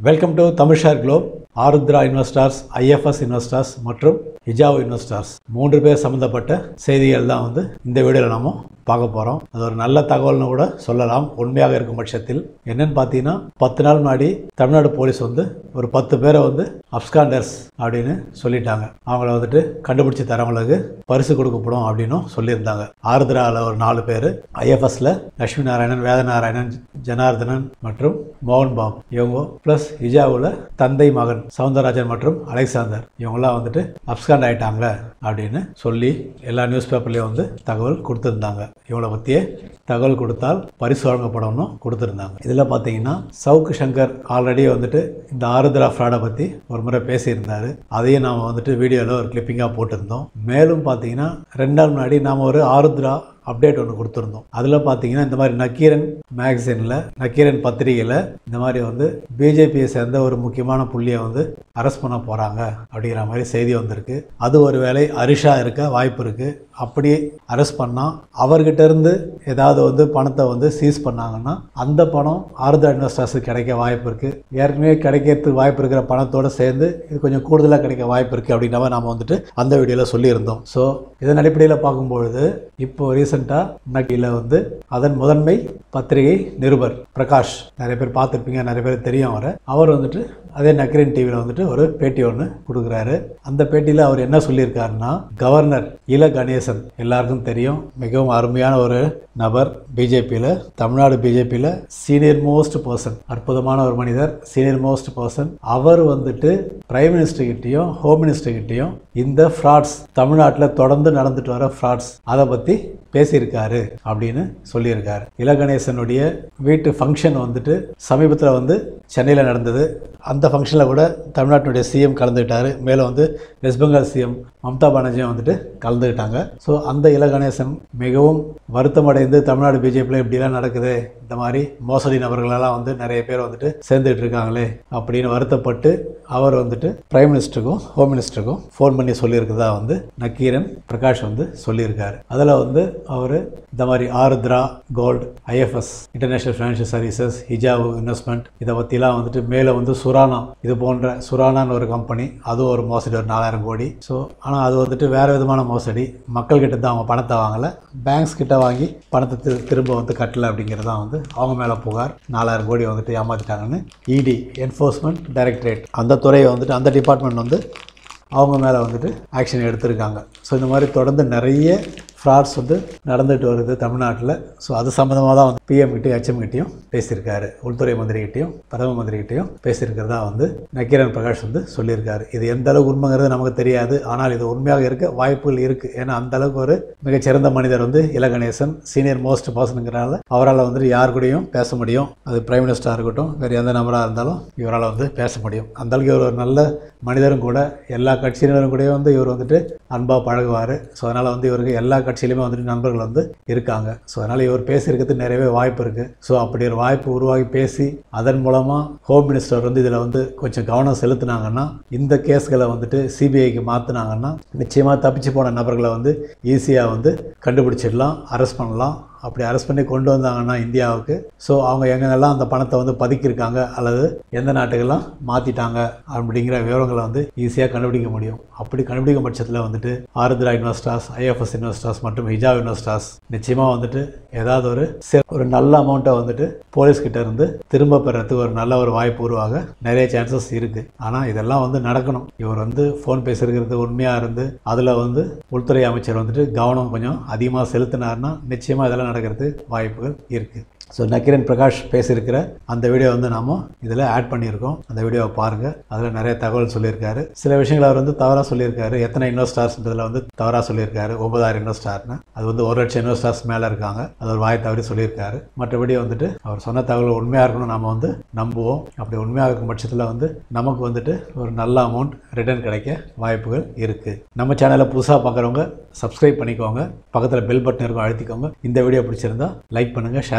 Welcome to தமிழ்ஷார் globe Aarudhra investors IFS investors மற்றும் Hijau investors மூன்று பேர் சம்மந்தப்பட்ட செய்திகள் தான் வந்து இந்த வீடியோவில் நாம பார்க்க போகிறோம் அது ஒரு நல்ல தகவல்னு கூட சொல்லலாம் உண்மையாக இருக்கும் பட்சத்தில் என்னன்னு பார்த்தீங்கன்னா பத்து நாள் முன்னாடி தமிழ்நாடு போலீஸ் வந்து ஒரு பத்து பேரை வந்து அப்ஸ்காண்டர்ஸ் அப்படின்னு சொல்லிட்டாங்க அவங்கள வந்துட்டு கண்டுபிடிச்சி தரவங்களுக்கு பரிசு கொடுக்கப்படும் அப்படின்னும் சொல்லியிருந்தாங்க ஆருத்ராவில் ஒரு நாலு பேர் ஐஎஃப்எஸ்ல லட்சுமி நாராயணன் வேதநாராயணன் ஜனார்தனன் மற்றும் மோகன் பாபு இவங்க ப்ளஸ் ஹிஜாவில் தந்தை மகன் சவுந்தரராஜன் மற்றும் அலெக்சாந்தர் இவங்கெல்லாம் வந்துட்டு அப்ஸ்காண்ட் ஆயிட்டாங்க அப்படின்னு சொல்லி எல்லா நியூஸ் பேப்பர்லேயும் வந்து தகவல் கொடுத்துருந்தாங்க இவங்கள பற்றியே தகவல் கொடுத்தால் பரிசு வழங்கப்படும்னு கொடுத்துருந்தாங்க இதில் பார்த்தீங்கன்னா சவுக்கு சங்கர் ஆல்ரெடி வந்துட்டு இந்த ஆருத்ரா ஃப்ராடை பற்றி ஒரு முறை பேசியிருந்தார் அதையும் நாம் வந்துட்டு வீடியோவில் ஒரு கிளிப்பிங்காக போட்டிருந்தோம் மேலும் பார்த்தீங்கன்னா ரெண்டு நாள் முன்னாடி நாம் ஒரு ஆருத்ரா அப்டேட் ஒன்று கொடுத்துருந்தோம் அதில் பார்த்தீங்கன்னா இந்த மாதிரி நக்கீரன் மேகசினில் நக்கீரன் பத்திரிகையில் இந்த மாதிரி வந்து பிஜேபியை சேர்ந்த ஒரு முக்கியமான புள்ளியை வந்து அரெஸ்ட் பண்ண போகிறாங்க அப்படிங்கிற மாதிரி செய்தி வந்திருக்கு அது ஒரு வேளை அரிஷா இருக்க வாய்ப்பு இருக்குது அப்படி அரெஸ்ட் பண்ணால் அவர்கிட்ட இருந்து ஏதாவது வந்து பணத்தை வந்து சீஸ் பண்ணாங்கன்னா அந்த பணம் ஆறுதல் இன்வெஸ்டர்ஸுக்கு கிடைக்க வாய்ப்பு இருக்குது ஏற்கனவே கிடைக்கிறதுக்கு வாய்ப்பு இருக்கிற பணத்தோடு சேர்ந்து இது கொஞ்சம் கூடுதலாக கிடைக்க வாய்ப்பு இருக்குது அப்படின்ற மாதிரி நாம் வந்துட்டு அந்த வீடியோவில் சொல்லியிருந்தோம் ஸோ இதன் அடிப்படையில் பார்க்கும்பொழுது இப்போ ரீசெண்டாக நக்கியில் வந்து அதன் முதன்மை பத்திரிகை நிருபர் பிரகாஷ் நிறைய பேர் பார்த்துருப்பீங்க நிறைய பேர் தெரியும் அவரை அவர் வந்துட்டு அதே நக்கரின் டிவியில் வந்துட்டு ஒரு பேட்டி ஒன்று கொடுக்குறாரு அந்த பேட்டியில் அவர் என்ன சொல்லியிருக்காருன்னா கவர்னர் இல கணேசன் எல்லாருக்கும் தெரியும் மிகவும் அருமையான ஒரு நபர் பிஜேபியில் தமிழ்நாடு பிஜேபியில் சீனியர் மோஸ்ட் பர்சன் அற்புதமான ஒரு மனிதர் சீனியர் மோஸ்ட் பர்சன் அவர் வந்துட்டு பிரைம் மினிஸ்டர் கிட்டேயும் ஹோம் மினிஸ்டர் கிட்டேயும் இந்த ஃப்ராட்ஸ் தமிழ்நாட்டில் தொடர்ந்து நடந்துட்டு வர ஃப்ராட்ஸ் அதை பற்றி பேசியிருக்காரு அப்படின்னு சொல்லியிருக்காரு இலகணேசனுடைய வீட்டு ஃபங்க்ஷன் வந்துட்டு சமீபத்தில் வந்து சென்னையில் நடந்தது அந்த ஃபங்க்ஷனில் கூட தமிழ்நாட்டினுடைய சிஎம் கலந்துக்கிட்டாரு மேலே வந்து வெஸ்ட் பெங்கால் சிஎம் மம்தா பானர்ஜியும் வந்துட்டு கலந்துக்கிட்டாங்க ஸோ அந்த இலகணேசன் மிகவும் வருத்தமடைந்து தமிழ்நாடு பிஜேபியில் இப்படிலாம் நடக்குது இந்த மாதிரி மோசடி நபர்களெல்லாம் வந்து நிறைய பேர் வந்துட்டு சேர்ந்துட்டு இருக்காங்களே அப்படின்னு வருத்தப்பட்டு அவர் வந்துட்டு பிரைம் மினிஸ்டருக்கும் ஹோம் மினிஸ்டருக்கும் ஃபோன் பண்ணி சொல்லியிருக்கிறதா வந்து நக்கீரன் பிரகாஷ் வந்து சொல்லியிருக்காரு அதில் வந்து அவர் இந்த மாதிரி Aarudhra gold IFS international financial services Hijau investment இதை பற்றிலாம் வந்துட்டு மேலே வந்து சுரானா இது போன்ற சுரானான்னு ஒரு கம்பெனி அதுவும் ஒரு மோசடி ஒரு நாலாயிரம் கோடி ஸோ ஆனால் அது வந்துட்டு வேறு விதமான மோசடி மக்கள்கிட்ட தான் அவங்க பணத்தை வாங்கலை பேங்க்ஸ் கிட்ட வாங்கி பணத்தை திரு திரும்ப வந்து கட்டலை அப்படிங்கிறது தான் வந்து அவங்க மேலே புகார் நாலாயிரம் கோடி வந்துட்டு ஏமாற்றிட்டாங்கன்னு இடி என்ஃபோர்ஸ்மெண்ட் டைரக்டரேட் அந்த துறையை வந்துட்டு அந்த டிபார்ட்மெண்ட் வந்து அவங்க மேலே வந்துட்டு ஆக்ஷன் எடுத்திருக்காங்க ஸோ இந்த மாதிரி தொடர்ந்து நிறைய ஃப்ராட்ஸ் வந்து நடந்துட்டு வருது தமிழ்நாட்டில் ஸோ அது சம்மந்தமாக தான் வந்து பிஎம் கிட்டையும் ஹெச்எம் கிட்டையும் பேசியிருக்காரு உள்துறை மந்திரிகிட்டையும் பிரதம மந்திரிகிட்டையும் பேசியிருக்கிறதா வந்து நக்கீரன் பிரகாஷ் வந்து சொல்லியிருக்காரு இது எந்த அளவுக்கு உண்மைங்கிறது நமக்கு தெரியாது ஆனால் இது உண்மையாக இருக்க வாய்ப்புகள் இருக்குது ஏன்னா அந்த அளவுக்கு ஒரு மிகச்சிறந்த மனிதர் வந்து இலகணேசன் சீனியர் மோஸ்ட் பர்சனுங்கிறனால அவரால் வந்துட்டு யார் கூடயும் பேச முடியும் அது பிரைம் மினிஸ்டராக இருக்கட்டும் வேறு எந்த நபராக இருந்தாலும் இவரால் வந்து பேச முடியும் அந்த அளவுக்கு இவர் ஒரு நல்ல மனிதரும் கூட எல்லா கட்சியினரும் கூடயும் வந்து இவர் வந்துட்டு அன்பாக பழகுவார் ஸோ அதனால் வந்து இவருக்கு எல்லா கட்சியிலுமே வந்துட்டு நண்பர்கள் வந்து இருக்காங்க ஸோ அதனால் இவர் பேசியிருக்கிறதுக்கு நிறையவே வாய்ப்பு இருக்குது ஸோ அப்படி ஒரு வாய்ப்பு உருவாகி பேசி அதன் மூலமாக ஹோம் மினிஸ்டர் வந்து இதில் வந்து கொஞ்சம் கவனம் செலுத்துனாங்கன்னா இந்த கேஸ்களை வந்துட்டு சிபிஐக்கு மாற்றினாங்கன்னா நிச்சயமாக தப்பிச்சு போன நபர்களை வந்து ஈஸியாக வந்து கண்டுபிடிச்சிடலாம் அரெஸ்ட் பண்ணலாம் அப்படி அரெஸ்ட் பண்ணி கொண்டு வந்தாங்கன்னா இந்தியாவுக்கு ஸோ அவங்க எங்கெங்கெல்லாம் அந்த பணத்தை வந்து பதுக்கியிருக்காங்க அல்லது எந்த நாட்டுக்கெல்லாம் மாற்றிட்டாங்க அப்படிங்கிற விவரங்களை வந்து ஈஸியாக கண்டுபிடிக்க முடியும் அப்படி கண்டுபிடிக்கும் பட்சத்தில் வந்துட்டு ஆருத்ரா இன்வெஸ்டர்ஸ் ஐஎஃப்எஸ் இன்வெஸ்டர்ஸ் மற்றும் ஹிஜாப் இன்வெஸ்டர்ஸ் நிச்சயமாக வந்துட்டு ஏதாவது ஒரு சே- ஒரு நல்ல அமௌண்ட்டை வந்துட்டு போலீஸ் கிட்ட இருந்து திரும்ப பெறத்துக்கு ஒரு நல்ல ஒரு வாய்ப்பு உருவாக நிறைய சான்சஸ் இருக்குது ஆனால் இதெல்லாம் வந்து நடக்கணும் இவர் வந்து ஃபோன் பேசியிருக்கிறது உண்மையாக இருந்து அதில் வந்து உள்துறை அமைச்சர் வந்துட்டு கவனம் கொஞ்சம் அதிகமாக செலுத்தினார்னா நிச்சயமாக இதெல்லாம் நடக்கிறது வாய்ப்புகள் இருக்குது ஸோ நக்கிரன் பிரகாஷ் பேசியிருக்கிற அந்த வீடியோ வந்து நாம இதில் ஆட் பண்ணியிருக்கோம் அந்த வீடியோவை பாருங்கள் அதில் நிறைய தகவல் சொல்லியிருக்காரு சில விஷயங்கள் அவர் வந்து தவறாக சொல்லியிருக்காரு எத்தனை இன்வெஸ்டார்ஸ்ன்றதில் வந்து தவறாக சொல்லியிருக்காரு ஒன்பதாயிரம் இன்வெஸ்டார்னு அது வந்து ஒரு லட்சம் இன்வெஸ்டார்ஸ் மேலே இருக்காங்க அது ஒரு வாய் தவறி சொல்லியிருக்காரு மற்றபடி வந்துட்டு அவர் சொன்ன தகவல் உண்மையாக இருக்கணும் நம்ம வந்து நம்புவோம் அப்படி உண்மையாக இருக்கும் பட்சத்தில் வந்து நமக்கு வந்துட்டு ஒரு நல்ல அமௌண்ட் ரிட்டர்ன் கிடைக்க வாய்ப்புகள் இருக்குது நம்ம சேனலை புதுசாக பார்க்குறவங்க சப்ஸ்கிரைப் பண்ணிக்கோங்க பக்கத்தில் பெல் பட்டன் இருக்கும் அழுத்திக்கோங்க இந்த வீடியோ பிடிச்சிருந்தா லைக் பண்ணுங்கள் ஷேர் பண்ணுங்கள்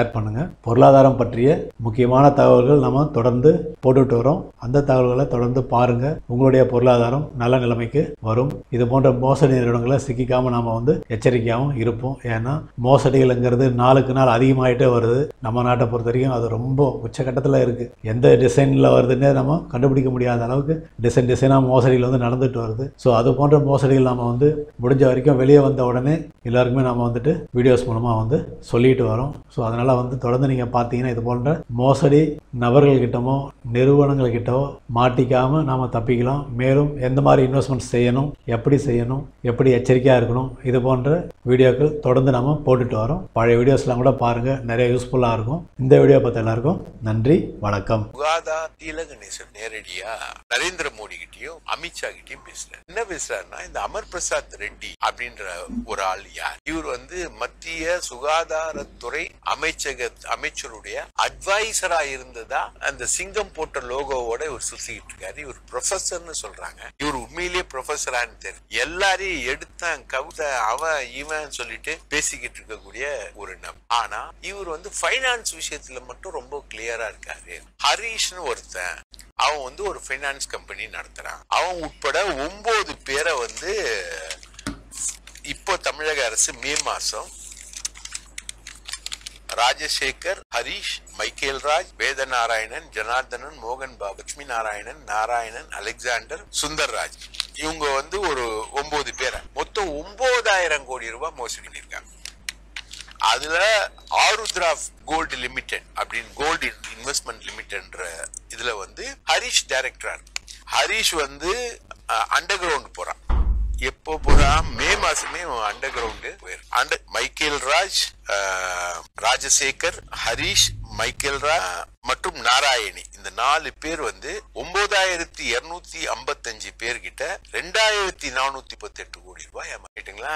பொருளாதாரம் பற்றிய முக்கியமான தகவல்கள் நம்ம தொடர்ந்து போட்டுட்டு வரோம் அந்த தகவல்களை தொடர்ந்து பாருங்க உங்களுடைய பொருளாதாரம் நல்ல நிலைமைக்கு வரும் இது போன்ற மோசடி நிறுவனங்களை சிக்கிக்காம நாம வந்து எச்சரிக்கையாகவும் இருப்போம் ஏன்னா மோசடிகள்ங்கிறது நாளுக்கு நாள் அதிகமாயிட்டே வருது நம்ம நாட்டை பொறுத்த வரைக்கும் அது ரொம்ப உச்சக்கட்டத்தில் இருக்கு எந்த டிசைனில் வருதுன்னே நம்ம கண்டுபிடிக்க முடியாத அளவுக்கு டிசைன் டிசைனாக மோசடிகள் வந்து நடந்துட்டு வருது ஸோ அது போன்ற மோசடிகள் நம்ம வந்து முடிஞ்ச வரைக்கும் வெளியே வந்த உடனே எல்லாருக்குமே நம்ம வந்துட்டு வீடியோஸ் மூலமாக வந்து சொல்லிட்டு வரோம் ஸோ அதனால் வந்து தொடர்ந்து நீங்கள் பார்த்தீங்கன்னா இது போன்ற மோசடி நபர்கள்கிட்டமோ நிறுவனங்கள்கிட்டவோ மாட்டிக்காமல் நாம் தப்பிக்கலாம் மேலும் எந்த மாதிரி இன்வெஸ்ட்மெண்ட்ஸ் செய்யணும் எப்படி செய்யணும் எப்படி எச்சரிக்கையாக இருக்கணும் இது போன்ற வீடியோக்கள் தொடர்ந்து நம்ம போட்டுட்டு வரோம் பழைய வீடியோஸ்லாம் கூட பாருங்கள் நிறைய யூஸ்ஃபுல்லாக இருக்கும் இந்த வீடியோ பார்த்த எல்லாருக்கும் நன்றி வணக்கம் சுகாதார கணேசன் நேரடியா நரேந்திர மோடி கிட்டயும் அமித்ஷா கிட்டயும் பேசுறாரு என்ன பேசுறாருன்னா இந்த அமர் பிரசாத் ரெட்டி அப்படின்ற ஒரு ஆள் யார் இவர் வந்து மத்திய சுகாதாரத்துறை அமைச்சக அமைச்சருடைய அட்வைசரா இருந்ததா அந்த சிங்கம் போட்ட லோகோவோட இவர் சுத்திக்கிட்டு இருக்காரு இவர் ப்ரொஃபசர்னு சொல்றாங்க இவர் உண்மையிலேயே ப்ரொஃபசரான்னு தெரியும் எல்லாரையும் எடுத்தான் கவிதை அவன் இவன் சொல்லிட்டு பேசிக்கிட்டு இருக்கக்கூடிய ஒரு நபர் ஆனா இவர் வந்து ஃபைனான்ஸ் விஷயத்துல மட்டும் ரொம்ப கிளியரா இருக்காரு ஹரீஷ்னு ஒருத்தன் அவன் வந்து ஒரு ஃபைனான்ஸ் கம்பெனி நடத்துறான் அவன் உட்பட ஒன்பது பேரை வந்து இப்போ தமிழக அரசு மே மாசம் ராஜசேகர் ஹரிஷ் மைக்கேல் ராஜ் வேதநாராயணன் ஜனார்தனன் மோகன் பாபு லட்சுமி நாராயணன் நாராயணன் அலெக்சாண்டர் சுந்தர்ராஜ் இவங்க வந்து ஒரு ஒன்பது பேரை மொத்தம் ஒன்பதாயிரம் கோடி ரூபாய் மோசடி பண்ணியிருக்காங்க அதுல ஆருத்ரா கோல்டு லிமிடெட் அப்படின்னு கோல்டு இன்வெஸ்ட்மெண்ட் லிமிடெட்ன்ற இதுல வந்து ஹரிஷ் டைரக்டர் ஹரிஷ் வந்து அண்டர் கிரவுண்ட் போறான் எப்போ போறான் மே மாசமே under ground under Michael Raj அஹ், ராஜசேகர் ஹரிஷ் மைக்கேல் ராஜ் மற்றும் நாராயணி இந்த நாலு பேர் வந்து ஒன்பதாயிரத்தி இருநூத்தி ஐம்பத்தஞ்சு பேர்கிட்ட ரெண்டாயிரத்தி நானூத்தி பத்தெட்டு கோடி ரூபாய் ஏமாத்திட்டுங்களா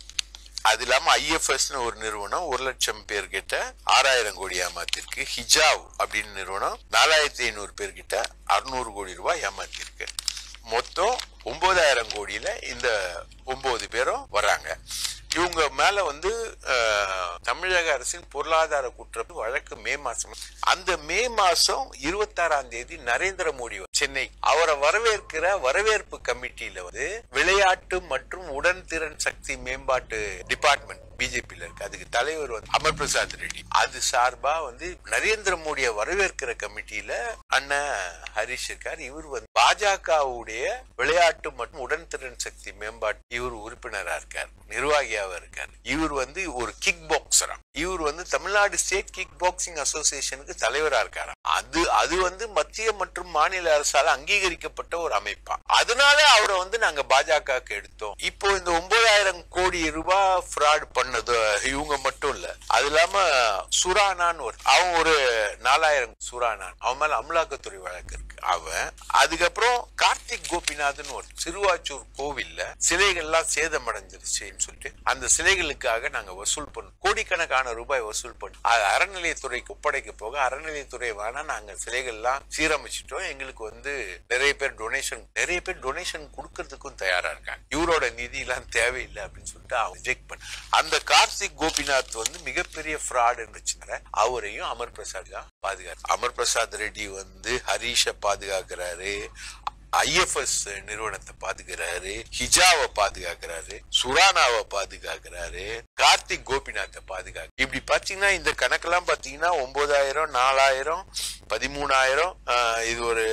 அது இல்லாம ஐஎஃப்எஸ்னு ஒரு நிறுவனம் ஒரு லட்சம் பேர்கிட்ட ஆறாயிரம் கோடி ஏமாத்திருக்கு ஹிஜாவ் அப்படின்னு நிறுவனம் நாலாயிரத்தி ஐநூறு பேர்கிட்ட அறுநூறு கோடி ரூபாய் ஏமாத்திருக்கு மொத்தம் ஒன்பதாயிரம் கோடியில இந்த ஒன்பது பேரும் வராங்க இவங்க மேல வந்து அஹ், தமிழக அரசின் பொருளாதார குற்ற வழக்கு மே மாசம் அந்த மே மாசம் இருபத்தாறாம் தேதி நரேந்திர மோடி வந்து சென்னை அவரை வரவேற்கிற வரவேற்பு கமிட்டியில வந்து விளையாட்டு மற்றும் உடன்திறன் சக்தி மேம்பாட்டு டிபார்ட்மெண்ட் பிஜேபியில இருக்கு அதுக்கு தலைவர் வந்து அமர் பிரசாத் ரெட்டி அது சார்பா வந்து நரேந்திர மோடியை வரவேற்கிற கமிட்டியில அண்ணன் ஹரிஷ் இருக்கார் இவர் வந்து பாஜகவுடைய விளையாட்டு மற்றும் உடன்திறன் சக்தி மேம்பாட்டு இவர் உறுப்பினரா இருக்கார் நிர்வாகியாவா இருக்கார் இவர் வந்து ஒரு கிக் பாக்ஸரா இவர் வந்து தமிழ்நாடு ஸ்டேட் கிக் பாக்ஸிங் அசோசியேஷனுக்கு தலைவரா இருக்காராம் அது அது வந்து மத்திய மற்றும் மாநில அரசால அங்கீகரிக்கப்பட்ட ஒரு அமைப்பா அதனால அவரை வந்து நாங்க பாஜகவுக்கு எடுத்தோம் இப்போ இந்த ஒன்பதாயிரம் கோடி ரூபாய் ஃப்ராட் பண்ணது இவங்க மட்டும் இல்ல அது இல்லாம சுரானான்னு ஒரு அவன் ஒரு நாலாயிரம் சுரானான் அவன் மேல அமலாக்கத்துறை வழக்கு இருக்கு அவன் அதுக்கப்புறம் கார்த்திக் கோபிநாத்னு ஒரு சிறுவாச்சூர் கோவில்ல சிலைகள்லாம் சேதமடைஞ்சிருச்சுன்னு சொல்லிட்டு அந்த சிலைகளுக்காக நாங்க வசூல் பண்ணோம் கோடிக்கணக்கான ரூபாய் வசூல் பண்ணோம் அது அறநிலையத்துறைக்கு ஒப்படைக்க போக அறநிலையத்துறை வேணா நாங்க சிலைகள்லாம் சீரமைச்சிட்டோம் எங்களுக்கு வந்து நிறைய பேர் டொனேஷன் நிறைய பேர் டொனேஷன் கொடுக்கறதுக்கும் தயாரா இருக்காங்க இவரோட நிதி எல்லாம் தேவையில்லை அப்படின்னு சொல்லிட்டு அவன் ரிஜெக்ட் பண்ண அந்த கார்த்திக் கோபிநாத் வந்து மிகப்பெரிய ஃப்ராட் இருந்துச்சுனால அவரையும் அமர் பிரசாத் தான் பாதுகாத்து அமர் பிரசாத் ரெட்டி வந்து ஹரீஷை பாதுகாக்கிறாரு ஐஎஃப்எஸ் நிறுவனத்தை பாதுகாக்கிறாரு ஹிஜாவை பாதுகாக்கிறாரு சுரானாவை பாதுகாக்கிறாரு கார்த்திக் கோபிநாத்தை பாதுகாக்க இப்படி பாத்தீங்கன்னா இந்த கணக்கெல்லாம் பாத்தீங்கன்னா ஒன்பதாயிரம் நாலாயிரம் பதிமூணாயிரம் ஆஹ், இது ஒரு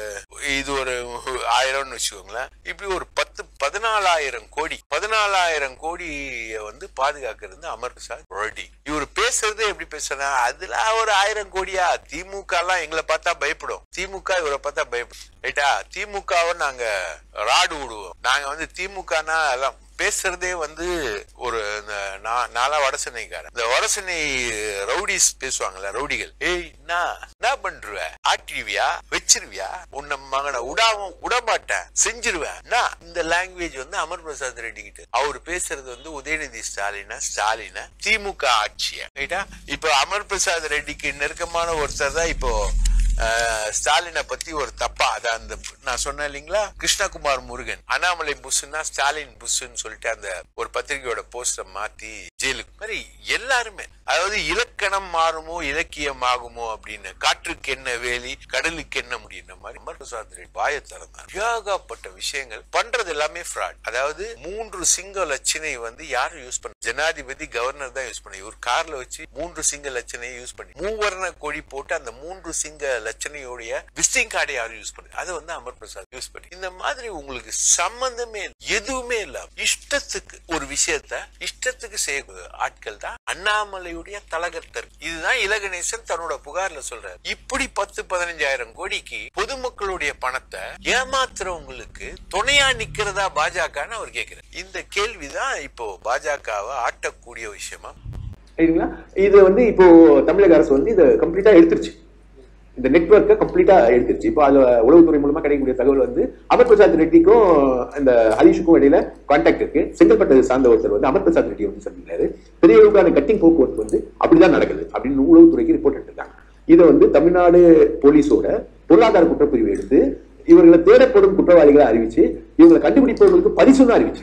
இது ஒரு ஆயிரம்னு வச்சுக்கோங்களேன் இப்படி ஒரு பத்து பதினாலாயிரம் கோடி பதினாலாயிரம் கோடியை வந்து பாதுகாக்கிறது அமர் பிரசாத் ரெட்டி இவர் பேசுறது எப்படி பேசுறா அதுல ஒரு ஆயிரம் கோடியா திமுக எல்லாம் எங்களை பார்த்தா பயப்படும் திமுக இவரை பார்த்தா பயப்படும் ரைட்டா திமுகவை நாங்க ராடு விடுவோம் நாங்க வந்து திமுகனா எல்லாம் பேசுறதே வந்து ஒரு இந்த நா- நாலா வடசென்னைக்காரன் இந்த வடசென்னை ரவுடிஸ் பேசுவாங்கல்ல ரவுடிகள் ஏய் என்ன என்ன பண்ருவ ஆட்டிடுவியா வச்சிருவியா உன்னை மகனை விடாம விடமாட்டேன் செஞ்சிருவேன் என்ன? இந்த லாங்குவேஜ் வந்து அமர் பிரசாத் ரெட்டி கிட்ட அவர் பேசுறது வந்து உதயநிதி ஸ்டாலினா ஸ்டாலின திமுக ஆட்சிய ரைட்டா இப்போ அமர் பிரசாத் ரெட்டிக்கு நெருக்கமான ஒருத்தர் தான் இப்போ அஹ், ஸ்டாலினை பத்தி ஒரு தப்பா அத அந்த நான் சொன்னேன் இல்லைங்களா கிருஷ்ணகுமார் முருகன் அண்ணாமலை புஷ்னா ஸ்டாலின் புஷ்ன்னு சொல்லிட்டு அந்த ஒரு பத்திரிகையோட போஸ்டர் மாத்தி ஜெயிலுக்கு மாதிரி எல்லாருமே அதாவது இலக்கணம் மாறுமோ இலக்கியம் ஆகுமோ அப்படின்னு காற்றுக்கு என்ன வேலி கடலுக்கு என்ன முடியுன்ற மாதிரி அமர் பிரசாத் ரெட்டி வாயை திறந்தார் ஏகப்பட்ட விஷயங்கள் பண்றது எல்லாமே ஃப்ராட் அதாவது மூன்று சிங்க லட்சணை வந்து யாரும் யூஸ் பண்ண ஜனாதிபதி கவர்னர் தான் யூஸ் பண்ண ஒரு கார்ல வச்சு மூன்று சிங்க லட்சணையை யூஸ் பண்ணி மூவர்ண கொடி போட்டு அந்த மூன்று சிங்க லட்சணையோடைய விசிட்டிங் கார்டை யாரும் யூஸ் பண்ணி அதை வந்து அமர் பிரசாத் யூஸ் பண்ணி இந்த மாதிரி உங்களுக்கு சம்பந்தமே இல்ல, எதுவுமே இல்ல இஷ்டத்துக்கு ஒரு விஷயத்த இஷ்டத்துக்கு செய்ய ஆட்கள் தான் அண்ணாமலையுடைய தலகர்த்தர் இதுதான் இலகணேசன் தன்னோட புகார்ல சொல்றாரு இப்படி பத்து பதினஞ்சாயிரம் கோடிக்கு பொதுமக்களுடைய பணத்தை ஏமாத்துறவங்களுக்கு துணையா நிக்கிறதா பாஜகன்னு அவர் கேட்கிறார் இந்த கேள்விதான் இப்போ பாஜகவை ஆட்டக்கூடிய விஷயமா சரிங்களா இது வந்து இப்போ தமிழக அரசு வந்து இதை கம்ப்ளீட்டா எடுத்துருச்சு இந்த நெட்வொர்க்கை கம்ப்ளீட்டா எடுத்துருச்சு இப்போ அதுல உளவுத்துறை மூலமா கிடைக்கக்கூடிய தகவல் வந்து அமர் பிரசாத் ரெட்டிக்கும் இந்த ஹரிஷுக்கும் இடையில கான்டாக்ட் இருக்கு செங்கல்பட்டு சார்ந்த ஒருத்தர் வந்து அமர் பிரசாத் ரெட்டி வந்து சந்திக்கிறாரு பெரிய அளவுக்கான கட்டிங் போக்குவரத்து வந்து அப்படிதான் நடக்குது அப்படின்னு உளவுத்துறைக்கு ரிப்போர்ட் எடுத்திருக்காங்க இதை வந்து தமிழ்நாடு போலீஸோட பொருளாதார குற்றப்பிரிவு எடுத்து இவர்களை தேடப்படும் குற்றவாளிகளை அறிவிச்சு இவங்களை கண்டுபிடிப்பவர்களுக்கு பரிசுன்னு அறிவிச்சு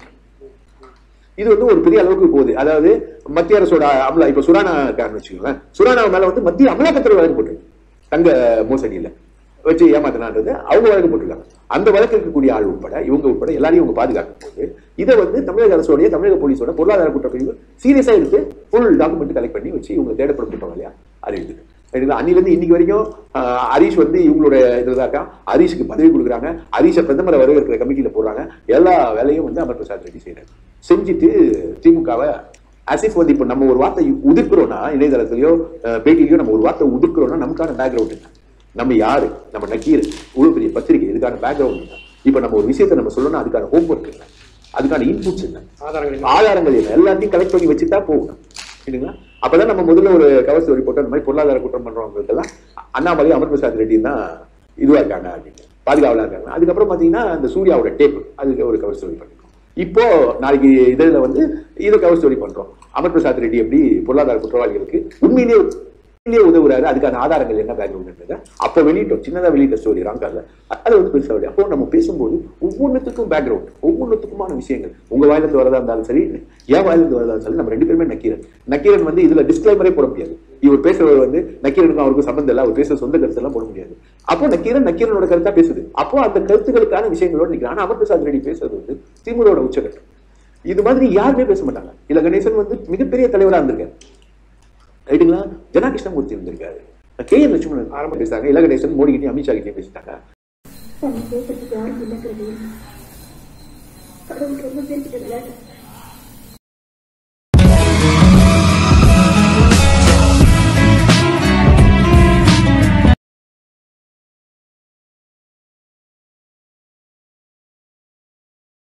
இது வந்து ஒரு பெரிய அளவுக்கு போகுது அதாவது மத்திய அரசோட அமலா இப்ப சுரானா இருக்காருன்னு வச்சுக்கோங்களேன் சுரானா மேல வந்து மத்திய அமலாக்கத்துறை வழக்கு போட்டிருக்கு தங்க மோசடியில வச்சு ஏமாத்தினான்றது அவங்க வழக்கு போட்டிருக்காங்க அந்த வழக்கு இருக்கக்கூடிய ஆள் உட்பட இவங்க உட்பட எல்லாரையும் இவங்க பாதுகாக்கும் போது இதை வந்து தமிழக அரசோடைய தமிழக போலீஸோட பொருளாதார குற்றப்பிரிவு சீரியஸா எடுத்து ஃபுல் டாக்குமெண்ட் கலெக்ட் பண்ணி வச்சு இவங்க தேடப்படும் குற்றவாளியா அறிவிக்குது சரிங்களா அன்னிலிருந்து இன்னைக்கு வரைக்கும் ஆஹ், ஹரீஷ் வந்து இவங்களோட இதுதான் இருக்கா ஹரீஷுக்கு பதவி கொடுக்குறாங்க ஹரீஷை பிரதமரை வரவேற்கிற கமிட்டியில போடுறாங்க எல்லா வேலையும் வந்து அமர் பிரசாத் ரெட்டி செய்யறாரு செஞ்சுட்டு திமுகவை அசிஃப் வந்து இப்போ நம்ம ஒரு வார்த்தை உதிர்க்கிறோம்னா இணையதளத்திலயோ அஹ், பேட்டிலையோ நம்ம ஒரு வார்த்தை உதிர்க்கிறோம்னா நமக்கான பேக்ரவுண்ட் என்ன நம்ம யாரு நம்ம நக்கீர் இவ்வளவு பெரிய பத்திரிகை இதுக்கான பேக்ரவுண்ட் என்ன இப்போ நம்ம ஒரு விஷயத்தை நம்ம சொல்லணும்னா அதுக்கான ஹோம்ஒர்க் என்ன அதுக்கான இன்புட்ஸ் என்ன ஆதாரங்கள் ஆதாரங்கள் என்ன எல்லாத்தையும் கலெக்ட் பண்ணி வச்சுட்டா போகணும் சரிங்களா அப்பதான் நம்ம முதல்ல ஒரு கவர் ஸ்டோரி போட்டு அந்த மாதிரி பொருளாதார குற்றம் பண்றவங்களுக்கெல்லாம் அண்ணாமலை அமர் பிரசாத் ரெட்டி தான் இதுவா இருக்காங்க அப்படின்னு பாதுகாவலா இருக்காங்க அதுக்கப்புறம் பாத்தீங்கன்னா அந்த சூர்யாவோட டேப் அதுக்கு ஒரு கவர் ஸ்டோரி பண்ணிருக்கோம் இப்போ நாளைக்கு இதுல வந்து இதை கவர் ஸ்டோரி பண்றோம் அமர் பிரசாத் ரெட்டி எப்படி பொருளாதார குற்றவாளிகளுக்கு உண்மையிலேயே உண்மையிலேயே உதவுறாரு அதுக்கான ஆதாரங்கள் என்ன பேக்ரவுண்ட் அப்போ வெளியிட்டோம் சின்னதா வெளியிட்ட ஸ்டோரி ராங்கால அதை வந்து பெருசா வெளியே அப்போ நம்ம பேசும்போது ஒவ்வொன்றுத்துக்கும் பேக்ரவுண்ட் ஒவ்வொன்றுத்துக்குமான விஷயங்கள் உங்க வாயிலிருந்து வரதா இருந்தாலும் சரி என் வாயிலிருந்து வரதா இருந்தாலும் சரி நம்ம ரெண்டு பேருமே நக்கீரன் நக்கீரன் வந்து இதுல டிஸ்கிளைமரே போட முடியாது இவர் பேசுறவர் வந்து நக்கீரனுக்கும் அவருக்கும் சம்பந்தம் இல்லை அவர் பேசுற சொந்த கருத்து எல்லாம் போட முடியாது அப்போ நக்கீரன் நக்கீரனோட கருத்தா பேசுது அப்போ அந்த கருத்துக்களுக்கான விஷயங்களோட நிற்கிறான் ஆனா அமர் பிரசாத் ரெட்டி பேசுறது வந்து திமுகவோட உச்சகட்டம் இது மாதிரி யாருமே பேச மாட்டாங்க இல்ல கணேசன் வந்து மிகப்பெரிய தலைவரா இருந்திருக்காரு ரைட்டுங்களா ஜனா கிருஷ்ணமூர்த்தி இருந்திருக்காரு கே என் லட்சுமணன் ஆரம்ப பேசுறாங்க இல கணேசன் மோடி கிட்டயும் அமித்ஷா கிட்டயும் பேசிட்டாங்க தன்னை பேசுறதுக்கு யாரும் இல்லைங்கிறது கடவுள் ரொம்ப பேசிட்டு விளையாட்டு